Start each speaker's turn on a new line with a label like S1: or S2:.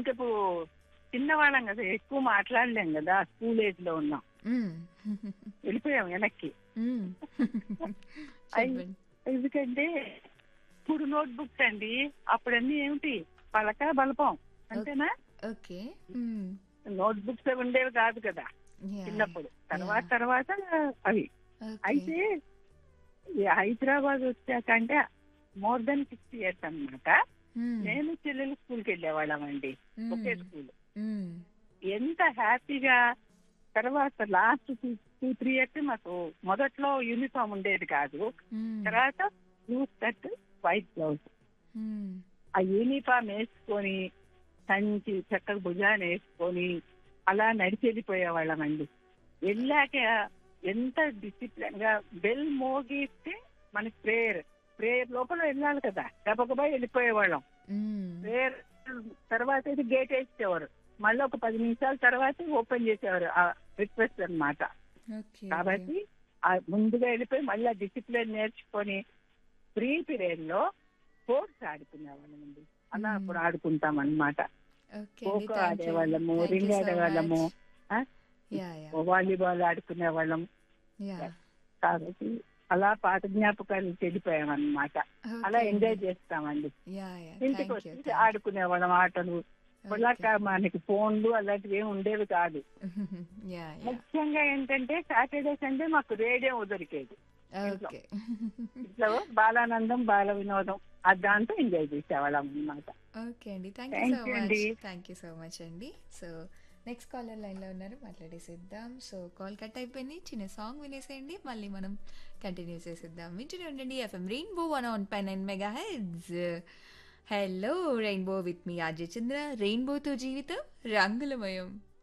S1: ఇంకప్పుడు చిన్నవాళ్ళం కదా ఎక్కువ మాట్లాడలేం కదా స్కూల్ ఏజ్ లో ఉన్నాం
S2: మ్మ్.
S1: వెళ్ళిపోయాం వెనక్కి
S2: మ్మ్.
S1: అయ్-
S2: చెప్పండి
S1: ఎందుకంటే ఇప్పుడు నోట్ బుక్స్ అండి అప్పుడన్నీ ఏమిటి పలక బలపం అంతేనా
S2: ఓకే మ్మ్.
S1: నోట్ బుక్స్ ఉండేవి కాదు కదా
S2: Yeah.
S1: చిన్నప్పుడు తర్వాత
S2: Yeah.
S1: తర్వాత అవి
S2: Okay.
S1: అయితే ఈ హైదరాబాద్ వచ్చాక అంటే మోర్ దెన్ సిక్స్ ఇయర్స్ అన్నమాట
S2: మ్మ్.
S1: నేను చెల్లెలు స్కూల్కి వెళ్ళేవాళ్ళం అండి
S2: మ్మ్.
S1: ఒకే స్కూల్
S2: మ్మ్.
S1: ఎంత హ్యాపీగా తర్వాత లాస్ట్ టూ త్రీ ఇయర్స్ మాకు మొదట్లో యూనిఫామ్ ఉండేది కాదు
S2: మ్మ్.
S1: తర్వాత బ్లూ షర్ట్ వైట్ బ్లౌజ్
S2: మ్మ్.
S1: ఆ యూనిఫామ్ వేసుకొని సంచి చక్కగా భుజాన్ని వేసుకొని అలా నడిచి వెళ్ళిపోయేవాళ్ళం అండి వెళ్ళాక ఎంత డిసిప్లిన్ గా బెల్ మోగిస్తే మనకి ప్రేయర్ ప్రేయర్ లోపల వెళ్ళాలి కదా గబగబా వెళ్ళిపోయేవాళ్ళం
S2: మ్మ్.
S1: ప్రేయర్ తర్వాత ఇది గేట్ వేసేవారు మళ్ళీ ఒక పది నిమిషాల తర్వాత ఓపెన్ చేసేవారు ఆ రిక్వెస్ట్ అన్నమాట
S2: ఓకే
S1: కాబట్టి ఆ ముందుగా వెళ్ళిపోయి మళ్ళీ డిసిప్లిన్ నేర్చుకొని ఫ్రీ పీరియడ్ లో స్పోర్ట్స్ ఆడుకునేవాళ్ళమండి అలా
S2: మ్మ్.
S1: అప్పుడు ఆడుకుంటాం అన్నమాట
S2: ఓకే అండి
S1: ఖోఖో
S2: థ్యాంక్ యూ
S1: ఆడేవాళ్ళము
S2: థ్యాంక్ యూ
S1: రింగ్
S2: సో
S1: ఆడేవాళ్ళము ఆ?
S2: యా యా
S1: వాలీబాల్ ఆడుకునేవాళ్ళం
S2: యా
S1: కాబట్టి అలా పాత జ్ఞాపకాలు చెడిపోయాం అన్నమాట అలా ఎంజాయ్ చేస్తామండి
S2: యా యా
S1: ఇంటికి
S2: థ్యాంక్ యూ
S1: వచ్చి ఆడుకునేవాళ్ళం ఆటలు ఇప్పటిలాగా మనకి ఫోన్లు అలాంటివి ఏమి ఉండేవి కాదు
S2: యా యా
S1: ముఖ్యంగా ఏంటంటే సాటర్డే సండే మాకు రేడియో దొరికేది
S2: ఓకే
S1: ఇట్లా బాలానందం బాల వినోదం ఆ దాంతో ఎంజాయ్ చేసేవాళ్ళం అన్నమాట
S2: ఓకే అండి thank you
S1: Thank
S2: so
S1: you
S2: much
S1: అండి.
S2: థ్యాంక్ యూ సో మచ్ అండి సో నెక్స్ట్ కాలర్ లైన్లో ఉన్నారు మాట్లాడేసేద్దాం సో కాల్ కట్ అయిపోయింది చిన్న సాంగ్ వినేసేయండి మళ్ళీ మనం కంటిన్యూ చేసేద్దాం వింటూనే ఉండండి FM Rainbow one on pen and mega heads hello Rainbow with me RJ Chandra రెయిన్బోతో జీవితం రంగులమయం